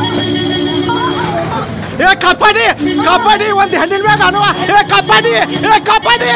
ಏ ಕಬಡ್ಡಿ ಕಬಡ್ಡಿ ಒಂದು ಹೆಣ್ಣಿನ ಮ್ಯಾಗ ಅನುವ ಏ ಕಬಡ್ಡಿ ಏ ಕಬಡ್ಡಿ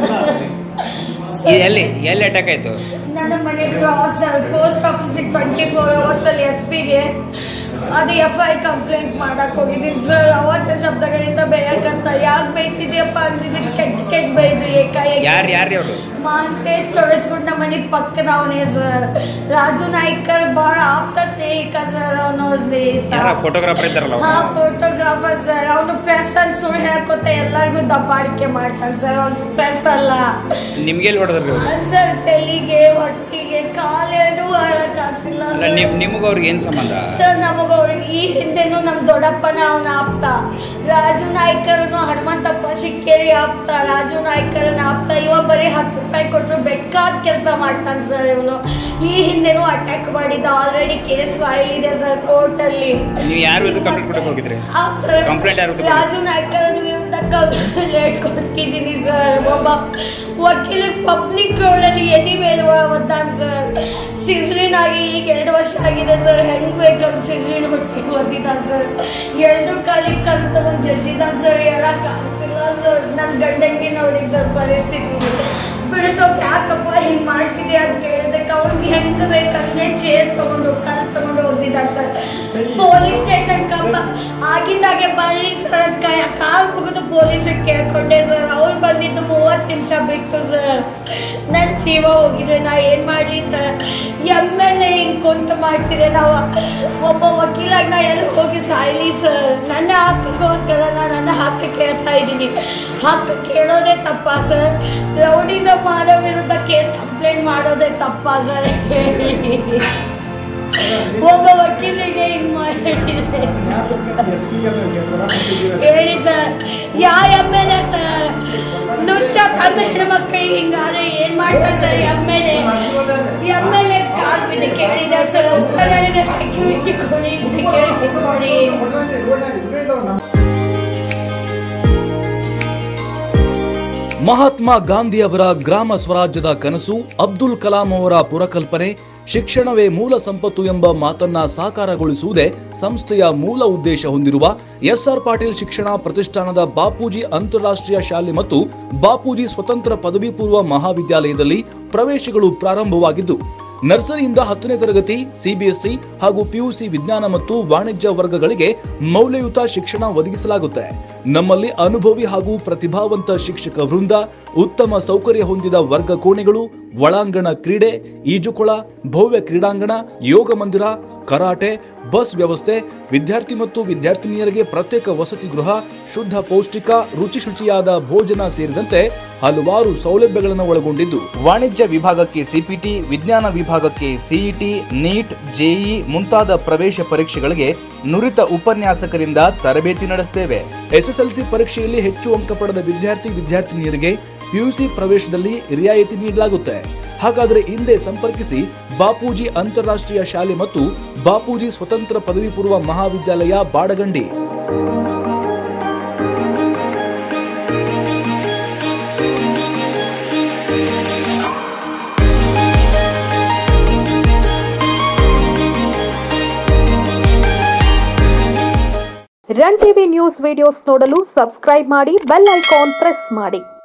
ಇದು ಎಲ್ಲಿ ಎಲ್ಲಿ ಅಟ್ಯಾಕ್ ಆಯ್ತು ನನ್ನ ಮನೆ ಕ್ರಾಸ್ ಪೋಸ್ಟ್ ಆಫೀಸಿಗೆ ಟ್ವೆಂಟಿ ಫೋರ್ ಅವರ್ಸ್ ಅಲ್ಲಿ ಎಸ್ ಪಿಗೆ ಅದು ಎಫ್ ಐ ಕಂಪ್ಲೇಂಟ್ ಮಾಡಕ್ ಹೋಗಿದ್ದೀನಿ ಸರ್ ಅವಾಚ್ಯ ಶಬ್ದಗಳಿಂದ ಬೇಯಕ್ಕಂತ ಯಾಕೆ ಬೈತಿದ್ಯಪ್ಪ ಅಂದಿದ್ದು ಕೆಟ್ಟ ಕೆಟ್ಟ ಬೈದ್ರಿ ಏಕಾಏಕಿ ಯಾರು ಯಾರು ಅವರು ಮಹಂತೇಶ್ ತೊಡಚ್ಕೊಂಡು ನಮ್ಮ ಮನೆ ಪಕ್ಕದವನೇ ಸರ್ ರಾಜು ನಾಯ್ಕರ್ ಬಹಳ ಆಪ್ತ ಸ್ನೇಹಿತ ಸರ್ ಅವನು ಸ್ನೇಹಿತ ಯಾರ ಫೋಟೋಗ್ರಾಫರ್ ಇದ್ದಾರಲ್ಲ ಹಾ ಅವ್ರು? ಫೋಟೋಗ್ರಾಫರ್ ಸರ್ ಅವನು ಪ್ರೆಸ್ ಅಂತ ಸುಳ್ಳು ಹೇಳ್ಕೊತ ಎಲ್ಲರಿಗೂ ದಬ್ಬಾಳಿಕೆ ಮಾಡ್ತಾನೆ ಸರ್ ಅವ್ನು ಪ್ರೆಸ್ ಅಲ್ಲ ನಿಮ್ಗೆ ಎಲ್ಲಿ ಹೊಡೆದ್ರಿ ಅವ್ರು ಸರ್ ತೆಲಿಗೆ ಹೊಟ್ಟಿಗೆ ಕಾಲೆರಡು ಆಗ್ತಿಲ್ಲ ಅಲ್ಲ ನಿಮ್ ನಿಮ್ಗೆ ಅವ್ರಿಗೆ ಏನ್ ಸಂಬಂಧ ಸರ್ ನಮಗ ಅವ್ರಿಗೆ ಈ ಹಿಂದೆನೂ ನಮ್ ದೊಡ್ಡಪ್ಪನ ಅವನ ಆಪ್ತ ರಾಜು ನಾಯ್ಕರನು ಹನುಮಂತಪ್ಪ ಶಿಕ್ಕೇರಿ ಆಪ್ತ ರಾಜು ನಾಯ್ಕರನ ಆಪ್ತ ಇವ ಬರೀ ಹತ್ತು ರೂಪಾಯಿ ಕೊಟ್ರು ಬೇಕಾದ ಕೆಲಸ ಮಾಡ್ತಾನೆ ಸರ್ ಇವನು ಈ ಹಿಂದೆನೂ ಅಟ್ಯಾಕ್ ಮಾಡಿದ್ದ ಆಲ್ರೆಡಿ ಕೇಸ್ ಫೈಲ್ ಇದೆ ಸರ್ ಕೋರ್ಟ್ ಅಲ್ಲಿ ನೀವು ಯಾರು ವಿರುದ್ಧ ಕಂಪ್ಲೇಂಟ್ ಕೊಡಕ್ಕೆ ಹೋಗಿದ್ರಿ ಆ ಸರ್ Complaint ಯಾರ ವಿರುದ್ಧ ರಾಜು ನಾಯ್ಕರನ ವಿರುದ್ಧ ಕಂಪ್ಲೇಂಟ್ ಕೊಟ್ಟಿದ್ದೀನಿ ಸರ್ ಒಬ್ಬ ವಕೀಲ ಪಬ್ಲಿಕ್ ರೋಡಲ್ಲಿ ಎದಿ ಮೇಲೆ ಒದ್ದಾನ್ ಸರ್ ಸಿಸ್ರಿನ್ ಆಗಿ ಈಗ ಎರಡು ವರ್ಷ ಆಗಿದೆ ಸರ್ ಹೆಂಗ್ ಬೇಕಂತ ಸಿಸ್ರಿನ್ ಹೊಟ್ಟಿ ಓದಿದ್ದಾನೆ ಸರ್ ಎರಡು ಕಾಲಿಗೆ ಕಲ್ ತಗೊಂಡ್ ಜಜ್ಜಿದ್ದಾನೆ ಸರ್ ಹೇಳಕ್ ಆಗ್ತಿಲ್ಲ ಸರ್ ನನ್ನ ಗಂಡಂಗೆ ನೋಡಿ ಸರ್ ಪರಿಸ್ಥಿತಿ ಬಿಡಿಸೋಕ್ ಯಾಕಪ್ಪ ಹಿಂಗ್ ಮಾಡ್ತಿದ್ಯಾ ಅಂತ ಕೇಳಿದಕ್ಕೆ ಅವ್ನಿಗೆ ಹೆಂಗ್ ಬೇಕಂದ್ರೆ ಚೇರ್ ತಗೊಂಡು ಕಲ್ ತಗೊಂಡು ಹೋಗಿದ್ದಾನೆ ಸರ್ ಪೊಲೀಸ್ ಸ್ಟೇಷನ್ ಕಂಬ ಆಗಿದ್ದಾಗೆ ಬರ್ರಿ ಸರ್ ಅಂತ ಕೈ ಕಾಲ್ ಮುಗಿದು ಪೊಲೀಸರಿಗೆ ಕೇಳ್ಕೊಂಡೆ ಸರ್ ಅವ್ರು ಬಂದಿದ್ದು ಮೂವತ್ತು ನಿಮಿಷ ಬಿಟ್ಟು ಸರ್ ನನ್ನ ಜೀವ ಹೋಗಿದೆ ನಾ ಏನ್ ಮಾಡ್ಲಿ ಸರ್ ಎಮ್ ಎಲ್ ಎ ಹಿಂಗ್ ಕುಂತು ಮಾಡ್ಸಿದ್ರೆ ನಾವು ಒಬ್ಬ ವಕೀಲಾಗಿ ನಾ ಎಲ್ಲಿ ಹೋಗಿ ಸಾಯ್ಲಿ ಸರ್ ನನ್ನ ಆಸ್ತಿಗೋಸ್ಕರ ನಾನು ನನ್ನ ಹಕ್ಕು ಕೇಳ್ತಾ ಇದ್ದೀನಿ ಹಕ್ಕು ಕೇಳೋದೇ ತಪ್ಪಾ ಸರ್ ರೌಡಿಸಮ್ ಮಾಡೋ ವಿರುದ್ಧ ಕೇಸ್ ಕಂಪ್ಲೇಂಟ್ ಮಾಡೋದೇ ತಪ್ಪಾ ಸರ್ ಒಬ್ಬ ವಕೀಲಿಗೆ ಹಿಂಗ್ ಮಾಡಿದ್ರೆ ಹೇಳಿ ಸರ್ ಯಾವ ಎಮ್ ಎಲ್ ಎ ಸರ್ ನುಚ್ಚ ಕಮ್ಮಿ ಹೆಣ್ಮಕ್ಳಿಗೆ ಹಿಂಗಾದ್ರೆ ಏನ್ ಮಾಡ್ತಾರೆ sir M L A M L A call ಬಿದ್ದು ಕೇಳಿದೆ ಸರ್ ಸರ್ ನನಗೆ ಸೆಕ್ಯೂರಿಟಿ ಕೊಡಿ ಸೆಕ್ಯೂರಿಟಿ ಕೊಡಿ ಮಹಾತ್ಮ ಗಾಂಧಿಯವರ ಗ್ರಾಮ ಸ್ವರಾಜ್ಯದ ಕನಸು ಅಬ್ದುಲ್ ಕಲಾಂ ಅವರ ಪುರಕಲ್ಪನೆ ಶಿಕ್ಷಣವೇ ಮೂಲ ಸಂಪತ್ತು ಎಂಬ ಮಾತನ್ನ ಸಾಕಾರಗೊಳಿಸುವುದೇ ಸಂಸ್ಥೆಯ ಮೂಲ ಉದ್ದೇಶ ಹೊಂದಿರುವ ಎಸ್ಆರ್ ಪಾಟೀಲ್ ಶಿಕ್ಷಣ ಪ್ರತಿಷ್ಠಾನದ ಬಾಪೂಜಿ ಅಂತಾರಾಷ್ಟ್ರೀಯ ಶಾಲೆ ಮತ್ತು ಬಾಪೂಜಿ ಸ್ವತಂತ್ರ ಪದವಿ ಪೂರ್ವ ಮಹಾವಿದ್ಯಾಲಯದಲ್ಲಿ ಪ್ರವೇಶಗಳು ಪ್ರಾರಂಭವಾಗಿದ್ದು ನರ್ಸರಿಯಿಂದ ಹತ್ತನೇ ತರಗತಿ ಸಿಬಿಎಸ್ಇ ಹಾಗೂ ಪಿಯುಸಿ ವಿಜ್ಞಾನ ಮತ್ತು ವಾಣಿಜ್ಯ ವರ್ಗಗಳಿಗೆ ಮೌಲ್ಯಯುತ ಶಿಕ್ಷಣ ಒದಗಿಸಲಾಗುತ್ತೆ ನಮ್ಮಲ್ಲಿ ಅನುಭವಿ ಹಾಗೂ ಪ್ರತಿಭಾವಂತ ಶಿಕ್ಷಕ ವೃಂದ ಉತ್ತಮ ಸೌಕರ್ಯ ಹೊಂದಿದ ವರ್ಗ ಕೋಣೆಗಳು ಒಳಾಂಗಣ ಕ್ರೀಡೆ ಈಜುಕೊಳ ಭವ್ಯ ಕ್ರೀಡಾಂಗಣ ಯೋಗ ಮಂದಿರ ಕರಾಟೆ ಬಸ್ ವ್ಯವಸ್ಥೆ ವಿದ್ಯಾರ್ಥಿ ಮತ್ತು ವಿದ್ಯಾರ್ಥಿನಿಯರಿಗೆ ಪ್ರತ್ಯೇಕ ವಸತಿ ಗೃಹ ಶುದ್ಧ ಪೌಷ್ಟಿಕ ರುಚಿ ಶುಚಿಯಾದ ಭೋಜನ ಸೇರಿದಂತೆ ಹಲವಾರು ಸೌಲಭ್ಯಗಳನ್ನು ಒಳಗೊಂಡಿದ್ದು ವಾಣಿಜ್ಯ ವಿಭಾಗಕ್ಕೆ ಸಿಪಿಟಿ ವಿಜ್ಞಾನ ವಿಭಾಗಕ್ಕೆ ಸಿಇಟಿ ನೀಟ್ ಜೆಇ ಮುಂತಾದ ಪ್ರವೇಶ ಪರೀಕ್ಷೆಗಳಿಗೆ ನುರಿತ ಉಪನ್ಯಾಸಕರಿಂದ ತರಬೇತಿ ನಡೆಸುತ್ತೇವೆ ಎಸ್ಎಸ್ಎಲ್ಸಿ ಪರೀಕ್ಷೆಯಲ್ಲಿ ಹೆಚ್ಚು ಅಂಕ ಪಡೆದ ವಿದ್ಯಾರ್ಥಿ ವಿದ್ಯಾರ್ಥಿನಿಯರಿಗೆ ಪಿಯುಸಿ ಪ್ರವೇಶದಲ್ಲಿ ರಿಯಾಯಿತಿ ನೀಡಲಾಗುತ್ತೆ ಹಾಗಾದರೆ ಹಿಂದೆ ಸಂಪರ್ಕಿಸಿ ಬಾಪೂಜಿ ಅಂತಾರಾಷ್ಟ್ರೀಯ ಶಾಲೆ ಮತ್ತು ಬಾಪೂಜಿ ಸ್ವತಂತ್ರ ಪದವಿ ಪೂರ್ವ ಮಹಾವಿದ್ಯಾಲಯ Badagandi run TV news videos ನೋಡಲು ಸಬ್ಸ್ಕ್ರೈಬ್ ಮಾಡಿ ಬೆಲ್ ಐಕಾನ್ ಪ್ರೆಸ್ ಮಾಡಿ